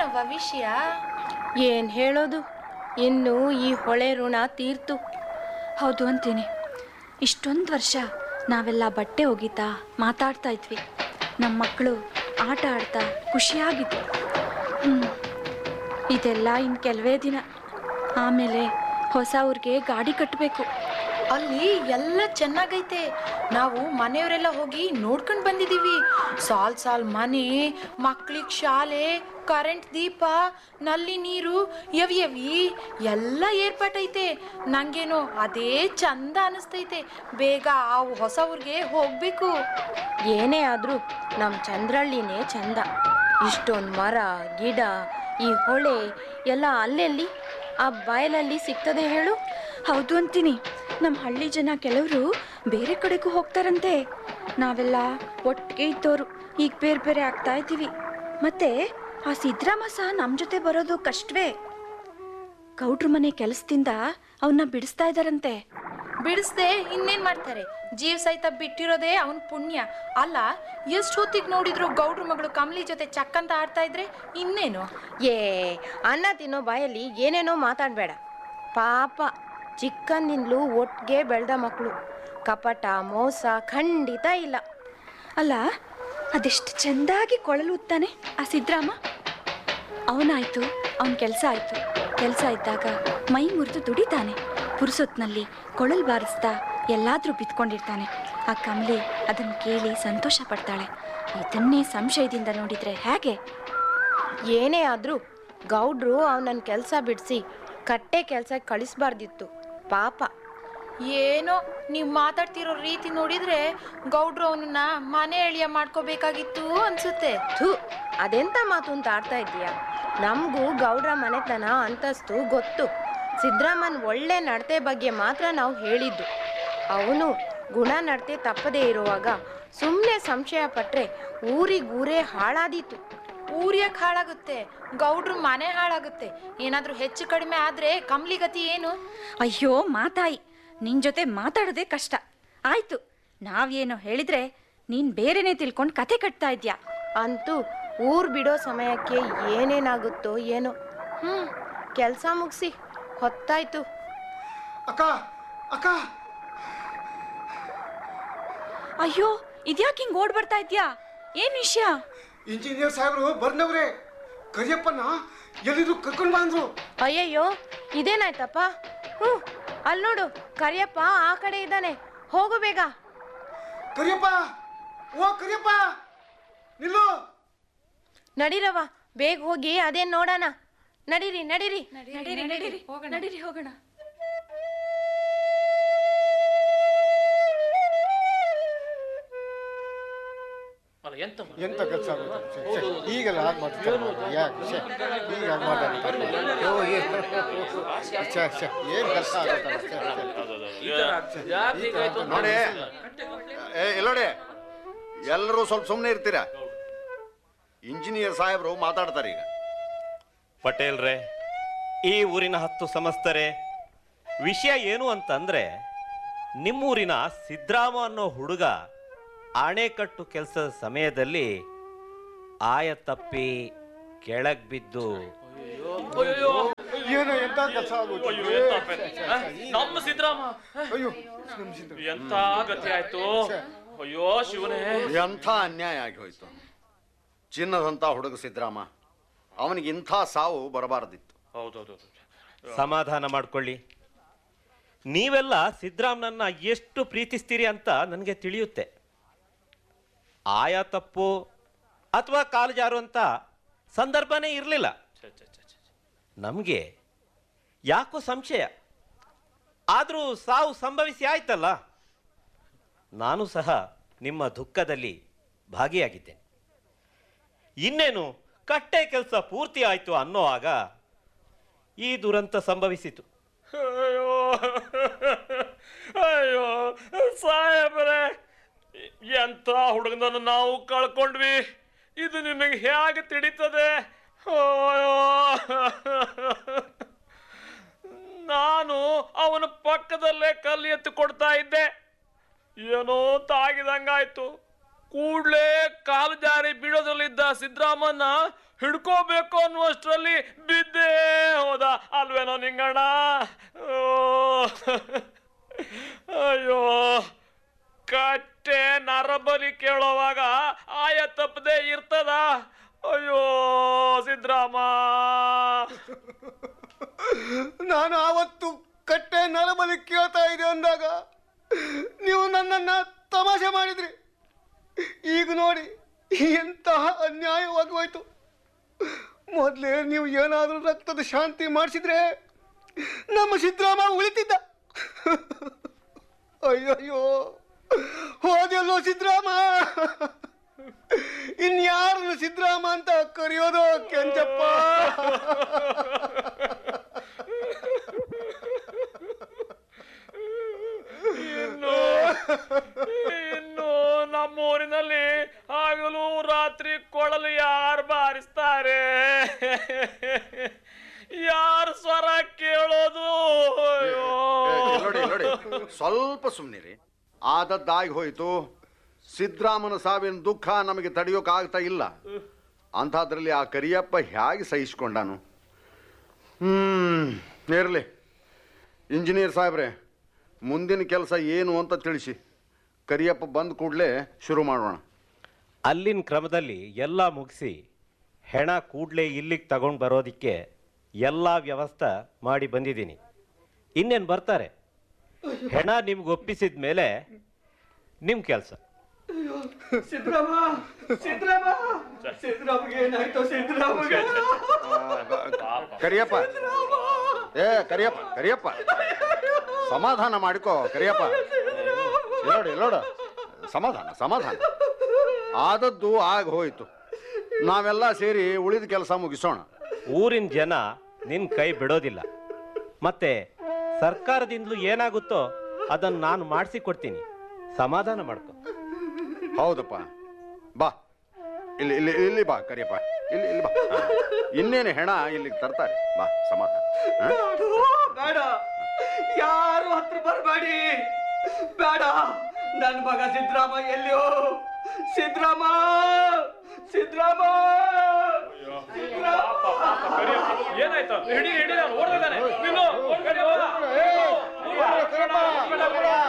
ಏನವ್ವ ವಿಷಯ ಏನು ಹೇಳೋದು ಇನ್ನು ಈ ಹೊಳೆ ಋಣ ತೀರ್ತು ಹೌದು ಅಂತೀನಿ ಇಷ್ಟೊಂದು ವರ್ಷ ನಾವೆಲ್ಲ ಬಟ್ಟೆ ಒಗಿತಾ ಮಾತಾಡ್ತಾ ಇದ್ವಿ ನಮ್ಮ ಮಕ್ಕಳು ಆಟ ಆಡ್ತಾ ಖುಷಿಯಾಗಿದ್ವು ಹ್ಞೂ ಇದೆಲ್ಲ ಇನ್ನು ಕೆಲವೇ ದಿನ ಆಮೇಲೆ ಹೊಸ ಊರಿಗೆ ಗಾಡಿ ಕಟ್ಟಬೇಕು ಅಲ್ಲಿ ಎಲ್ಲ ಚೆನ್ನಾಗೈತೆ ನಾವು ಮನೆಯವರೆಲ್ಲ ಹೋಗಿ ನೋಡ್ಕೊಂಡು ಬಂದಿದೀವಿ ಸಾಲ್ ಸಾಲ್ ಮನೆ ಮಕ್ಳಿಗೆ ಶಾಲೆ ಕರೆಂಟ್ ದೀಪ ನಲ್ಲಿ ನೀರು ಯವಿ ಯವಿ ಎಲ್ಲ ಏರ್ಪಾಟೈತೆ ನಂಗೇನೋ ಅದೇ ಚಂದ ಅನಿಸ್ತೈತೆ ಬೇಗ ಆ ಹೊಸ ಊರಿಗೆ ಹೋಗ್ಬೇಕು ಏನೇ ಆದರೂ ನಮ್ಮ ಚಂದ್ರಳ್ಳಿನೇ ಚಂದ ಇಷ್ಟೊಂದು ಮರ ಗಿಡ ಈ ಹೊಳೆ ಎಲ್ಲ ಅಲ್ಲೆಲ್ಲಿ ಆ ಬಯಲಲ್ಲಿ ಸಿಗ್ತದೆ ಹೇಳು ಹೌದು ಅಂತೀನಿ ನಮ್ಮ ಹಳ್ಳಿ ಜನ ಕೆಲವರು ಬೇರೆ ಕಡೆಗೂ ಹೋಗ್ತಾರಂತೆ ನಾವೆಲ್ಲ ಒಟ್ಟಿಗೆ ಇದ್ದವರು ಈಗ ಬೇರೆ ಬೇರೆ ಆಗ್ತಾ ಇದ್ದೀವಿ ಮತ್ತೆ ಆ ಸಿದ್ರಾಮ ಸಹ ನಮ್ಮ ಜೊತೆ ಬರೋದು ಕಷ್ಟವೇ ಗೌಡ್ರ ಮನೆ ಕೆಲಸದಿಂದ ಅವನ್ನ ಬಿಡಿಸ್ತಾ ಇದ್ದಾರಂತೆ ಬಿಡಿಸ್ದೆ ಇನ್ನೇನ್ ಮಾಡ್ತಾರೆ ಜೀವ ಸಹಿತ ಬಿಟ್ಟಿರೋದೇ ಅವನ್ ಪುಣ್ಯ ಅಲ್ಲ ಎಷ್ಟು ಹೊತ್ತಿಗೆ ನೋಡಿದ್ರು ಗೌಡ್ರ ಮಗಳು ಕಮಲಿ ಜೊತೆ ಚಕ್ಕಂತ ಆಡ್ತಾ ಇದ್ರೆ ಇನ್ನೇನು ಏ ಅನ್ನ ತಿನ್ನೋ ಬಾಯಲ್ಲಿ ಏನೇನೋ ಮಾತಾಡಬೇಡ ಪಾಪ ಚಿಕ್ಕಂದಿಂದಲೂ ಒಟ್ಟಿಗೆ ಬೆಳೆದ ಮಕ್ಕಳು ಕಪಟ ಮೋಸ ಖಂಡಿತ ಇಲ್ಲ ಅಲ್ಲ ಅದೆಷ್ಟು ಚೆಂದಾಗಿ ಕೊಳಲು ಉತ್ತಾನೆ ಆ ಸಿದ್ರಾಮ ಅವನಾಯ್ತು ಅವನ ಕೆಲಸ ಆಯ್ತು ಕೆಲಸ ಇದ್ದಾಗ ಮೈ ಮುರಿದು ದುಡಿತಾನೆ ಪುರುಸೊತ್ನಲ್ಲಿ ಕೊಳಲು ಬಾರಿಸ್ತಾ ಎಲ್ಲಾದ್ರೂ ಬಿತ್ಕೊಂಡಿರ್ತಾನೆ ಆ ಕಮಲಿ ಅದನ್ನು ಕೇಳಿ ಸಂತೋಷ ಪಡ್ತಾಳೆ ಇದನ್ನೇ ಸಂಶಯದಿಂದ ನೋಡಿದ್ರೆ ಹೇಗೆ ಏನೇ ಆದರೂ ಗೌಡ್ರು ಅವನನ್ನ ಕೆಲಸ ಬಿಡಿಸಿ ಕಟ್ಟೆ ಕೆಲಸ ಕಳಿಸ್ಬಾರ್ದಿತ್ತು ಪಾಪ ಏನೋ ನೀವು ಮಾತಾಡ್ತಿರೋ ರೀತಿ ನೋಡಿದ್ರೆ ಗೌಡ್ರು ಅವನನ್ನ ಮನೆ ಎಳಿಯ ಮಾಡ್ಕೋಬೇಕಾಗಿತ್ತು ಅನ್ಸುತ್ತೆ ಥೂ ಅದೆಂತ ಮಾತು ಅಂತ ಆಡ್ತಾ ಇದೀಯ ನಮಗೂ ಗೌಡ್ರ ಮನೆತನ ಅಂತಸ್ತು ಗೊತ್ತು ಸಿದ್ದರಾಮನ್ ಒಳ್ಳೆ ನಡತೆ ಬಗ್ಗೆ ಮಾತ್ರ ನಾವು ಹೇಳಿದ್ದು ಅವನು ಗುಣ ನಡತೆ ತಪ್ಪದೇ ಇರುವಾಗ ಸುಮ್ಮನೆ ಸಂಶಯ ಪಟ್ರೆ ಊರಿಗೂರೇ ಹಾಳಾದೀತು ಊರ್ಯಕ್ ಹಾಳಾಗುತ್ತೆ ಗೌಡ್ರು ಮನೆ ಹಾಳಾಗುತ್ತೆ ಏನಾದ್ರೂ ಹೆಚ್ಚು ಕಡಿಮೆ ಆದ್ರೆ ಕಮ್ಲಿ ಗತಿ ಏನು ಅಯ್ಯೋ ಮಾತಾಯಿ ನಿನ್ ಜೊತೆ ಮಾತಾಡೋದೇ ಕಷ್ಟ ಆಯ್ತು ನಾವೇನೋ ಹೇಳಿದ್ರೆ ನೀನ್ ಬೇರೆನೇ ತಿಳ್ಕೊಂಡು ಕತೆ ಕಟ್ತಾ ಇದ್ಯಾ ಅಂತೂ ಊರ್ ಬಿಡೋ ಸಮಯಕ್ಕೆ ಏನೇನಾಗುತ್ತೋ ಏನೋ ಹ್ಞೂ ಕೆಲಸ ಮುಗಿಸಿ ಹೊತ್ತಾಯ್ತು ಅಕ್ಕ ಅಕ್ಕ ಅಯ್ಯೋ ಇದ್ಯಾಕೆ ಹಿಂಗ್ ಓಡ್ ಬರ್ತಾ ಇದ್ಯಾ ಏನ್ ವಿಷಯ ಇಂಜಿನಿಯರ್ ಸಾಹೇಬರು ಬರ್ನವ್ರೆ ಕರಿಯಪ್ಪನ ಎಲ್ಲಿದ್ರು ಕರ್ಕೊಂಡು ಬಂದ್ರು ಅಯ್ಯಯ್ಯೋ ಇದೇನಾಯ್ತಪ್ಪ ಹ್ಞೂ ಅಲ್ಲಿ ನೋಡು ಕರಿಯಪ್ಪ ಆ ಕಡೆ ಇದ್ದಾನೆ ಹೋಗು ಬೇಗ ಕರಿಯಪ್ಪ ಓ ಕರಿಯಪ್ಪ ನಿಲ್ಲು ನಡೀರವ ಬೇಗ ಹೋಗಿ ಅದೇನ್ ನೋಡೋಣ ನಡೀರಿ ನಡೀರಿ ನಡೀರಿ ನಡೀರಿ ಹೋಗೋಣ ಅಲ್ಲ ಎಂತ ಮಾಡು? ಎಂತ ಕೆಲಸ ಈಗೆಲ್ಲ ಹಾಗೆ ಮಾಡ್ತಾರೆ ಯಾಕೆ ಛೆ, ಈಗ ಹಾಗೆ ಮಾತಾಡ್ತಾರೆ ಅಯ್ಯೋ, ಏ- ಛೆ, ಛೆ, ಏನ್ ಕೆಲಸ ಆಗುತ್ತಲ್ಲ ಛೆ, ಛೆ. ಈ ತರ ಯಾಕೆ ಹೀಗಾಯ್ತು ಅಂತ ನೋಡಿ ಗೊತ್ತಿಲ್ಲ. ಏ ಎಲ್ಲೋಡೆ ಎಲ್ಲರೂ ಸ್ವಲ್ಪ ಸುಮ್ಮನೆ ಇರ್ತೀರಾ ಇಂಜಿನಿಯರ್ ಸಾಹೇಬರು ಮಾತಾಡ್ತಾರೆ ಈಗ ಪಟೇಲ್ರೇ ಈ ಊರಿನ ಹತ್ತು ಸಮಸ್ತರೇ ವಿಷಯ ಏನು ಅಂತಂದ್ರೆ ನಿಮ್ಮೂರಿನ ಸಿದ್ರಾಮ ಅನ್ನೋ ಹುಡುಗ ಅಣೆಕಟ್ಟು ಕೆಲಸದ ಸಮಯದಲ್ಲಿ ಆಯ ತಪ್ಪಿ ಕೆಳಗ್ ಬಿದ್ದು ಅಯ್ಯೋ ಏನೋ ಎಂತ ಕೆಲಸ ಆಗುತ್ತೆ ಅಯ್ಯೋ ಎಂತ ಪೆನ್. ಹ? ನಮ್ಮ ಸಿದ್ದರಾಮ ಅಯ್ಯೋ ನಮ್ಸಿಂದ ಎಂತ ಗತಿ ಆಯ್ತು ಅಯ್ಯೋ ಶಿವನೇ ಎಂಥ ಅನ್ಯಾಯ ಆಗಿ ಹೋಯ್ತು ಚಿನ್ನದಂಥ ಹುಡುಗ ಸಿದ್ದರಾಮ ಅವನಿಗೆ ಇಂಥ ಸಾವು ಬರಬಾರ್ದಿತ್ತು ಹೌದೌದು ಸಮಾಧಾನ ಮಾಡ್ಕೊಳ್ಳಿ ನೀವೆಲ್ಲ ಸಿದ್ದರಾಮನನ್ನ ಎಷ್ಟು ಪ್ರೀತಿಸ್ತೀರಿ ಅಂತ ನನಗೆ ತಿಳಿಯುತ್ತೆ ಆಯಾ ತಪ್ಪು ಅಥವಾ ಕಾಲು ಜಾರುವಂಥ ಸಂದರ್ಭನೇ ಇರಲಿಲ್ಲ ನಮಗೆ ಯಾಕೋ ಸಂಶಯ ಆದರೂ ಸಾವು ಸಂಭವಿಸಿ ಆಯ್ತಲ್ಲ ನಾನು ಸಹ ನಿಮ್ಮ ದುಃಖದಲ್ಲಿ ಭಾಗಿಯಾಗಿದ್ದೇನೆ ಇನ್ನೇನು ಕಟ್ಟೆ ಕೆಲಸ ಪೂರ್ತಿ ಆಯಿತು ಅನ್ನೋವಾಗ ಈ ದುರಂತ ಸಂಭವಿಸಿತು ಅಯ್ಯೋ ಅಯ್ಯೋ ಸಾಹೇಬ್ರೆ ಎಂತ ಹುಡುಗನನ್ನು ನಾವು ಕಳ್ಕೊಂಡ್ವಿ ಇದು ನಿಮಗೆ ಹೇಗೆ ತಿಳಿತದೆ ಅಯ್ಯೋ ನಾನು ಅವನ ಪಕ್ಕದಲ್ಲೇ ಕಲ್ಲು ಎತ್ತು ಕೊಡ್ತಾ ಇದ್ದೆ ಏನೋ ತಾಗಿದಂಗಾಯ್ತು ಕೂಡ್ಲೇ ಕಾಲು ಜಾರಿ ಬೀಳೋದ್ರಲ್ಲಿದ್ದ ಸಿದ್ದರಾಮನ್ನ ಹಿಡ್ಕೋಬೇಕು ಅನ್ನುವಷ್ಟರಲ್ಲಿ ಬಿದ್ದೇ ಹೋದ ಅಲ್ವೇನೋ ನಿಂಗಣ್ಣ ಓ, ಅಯ್ಯೋ ಕಟ್ಟೆ ನರಬಲಿ ಕೇಳೋವಾಗ ಆಯ ತಪ್ಪದೆ ಇರ್ತದ ಅಯ್ಯೋ ಸಿದ್ದರಾಮ ನಾನು ಆವತ್ತು ಕಟ್ಟೆ ನರಬಲಿ ಕೇಳ್ತಾ ಇದೆ ಅಂದಾಗ ನೀವು ನನ್ನನ್ನು ತಮಾಷೆ ಮಾಡಿದ್ರಿ ಈಗ ನೋಡಿ ಎಂತಹ ಅನ್ಯಾಯವಾಗಿ ಹೋಯ್ತು ಮೊದಲೇ ನೀವು ಏನಾದರೂ ರಕ್ತದ ಶಾಂತಿ ಮಾಡಿಸಿದ್ರೆ ನಮ್ಮ ಸಿದ್ದರಾಮ ಉಳಿತಿದ್ದ ಅಯ್ಯಯ್ಯೋ ಹೋದೆಲ್ಲೋ ಸಿದ್ದರಾಮ ಇನ್ಯಾರನ್ನು ಸಿದ್ದರಾಮ ಅಂತ ಕರೆಯೋದು ಕೆಂಚಪ್ಪ ಇನ್ನು ಇನ್ನು ನಮ್ಮೂರಿನಲ್ಲಿ ಹಗಲು ರಾತ್ರಿ ಕೊಳಲು ಯಾರು ಬಾರಿಸ್ತಾರೆ ಯಾರು ಸ್ವರ ಕೇಳೋದು ಅಯ್ಯೋ. ಏ, ನೋಡಿ ನೋಡಿ ಸ್ವಲ್ಪ ಸುಮ್ಮನಿರಿ ಆದದ್ದಾಗಿ ಹೋಯಿತು ಸಿದ್ದರಾಮನ ಸಾವಿನ ದುಃಖ ನಮಗೆ ತಡೆಯೋಕ್ಕಾಗ್ತಾ ಇಲ್ಲ ಅಂಥದ್ರಲ್ಲಿ ಆ ಕರಿಯಪ್ಪ ಹೇಗೆ ಸಹಿಸ್ಕೊಂಡಾನು ಹ್ಮ್ ಇರಲಿ ಇಂಜಿನಿಯರ್ ಸಾಹೇಬ್ರೆ ಮುಂದಿನ ಕೆಲಸ ಏನು ಅಂತ ತಿಳಿಸಿ ಕರಿಯಪ್ಪ ಬಂದ ಕೂಡಲೇ ಶುರು ಮಾಡೋಣ ಅಲ್ಲಿನ ಕ್ರಮದಲ್ಲಿ ಎಲ್ಲ ಮುಗಿಸಿ ಹೆಣ ಕೂಡಲೇ ಇಲ್ಲಿಗೆ ತಗೊಂಡು ಬರೋದಕ್ಕೆ ಎಲ್ಲ ವ್ಯವಸ್ಥೆ ಮಾಡಿ ಬಂದಿದ್ದೀನಿ ಇನ್ನೇನು ಬರ್ತಾರೆ ಹೆಣ ನಿಮ್ಗೆ ಒಪ್ಪಿಸಿದ ಮೇಲೆ ನಿಮ್ಮ ಕೆಲಸ ಸಿದ್ದರಾಮ ಸಿದ್ದರಾಮ ಸಿದ್ದರಾಮಗೆ ಏನಾಯ್ತು ಸಿದ್ದರಾಮಗೆ ಕರಿಯಪ್ಪ ಏ ಕರಿಯಪ್ಪ ಕರಿಯಪ್ಪ ಸಮಾಧಾನ ಮಾಡಿಕೋ ಕರಿಯಪ್ಪ ಇಲ್ಲಿ ನೋಡಿ ಇಲ್ಲಿ ನೋಡು ಸಮಾಧಾನ ಸಮಾಧಾನ ಆದದ್ದು ಆಗ ಹೋಯಿತು ನಾವೆಲ್ಲ ಸೇರಿ ಉಳಿದ ಕೆಲಸ ಮುಗಿಸೋಣ ಊರಿನ ಜನ ನಿನ್ನ ಕೈ ಬಿಡೋದಿಲ್ಲ ಮತ್ತೆ ಸರ್ಕಾರದಿಂದಲೂ ಏನಾಗುತ್ತೋ ಅದನ್ನು ನಾನು ಮಾಡಿಸಿ ಕೊಡ್ತೀನಿ ಸಮಾಧಾನ ಮಾಡ್ಕೊ ಹೌದಪ್ಪ ಬಾ ಇಲ್ಲಿ ಇಲ್ಲಿ ಇಲ್ಲಿ ಬಾ ಕರಿಯಪ್ಪ ಇಲ್ಲಿ ಇಲ್ಲಿ ಬಾ ಹಾ. ಇನ್ನೇನು ಹೆಣ ಇಲ್ಲಿಗೆ ತರ್ತಾರೆ ಬಾ ಸಮಾಧಾನ ಹಾ? ಬೇಡ ಯಾರು ಹತ್ರ ಬರಬೇಡಿ ಬೇಡ ನನ್ನ ಮಗ ಸಿದ್ದರಾಮ ಎಲ್ಲಿಯೋ ಸಿದ್ದರಾಮ ಸಿದ್ದರಾಮ ಪಾಪ, ಪಾಪ, ಕರಿಯಪ್ಪ. ಏನಾಯ್ತು ಹಿಡಿ ಹಿಡಿ ನಾನು ಓಡ್ತಿದ್ದಾನೆ ನಿಲ್ಲು, ಓಡ್ ಕರಿಯಪ್ಪ. ಏ, ಕರಿಯಪ್ಪ, ಕರಿಯಪ್ಪ.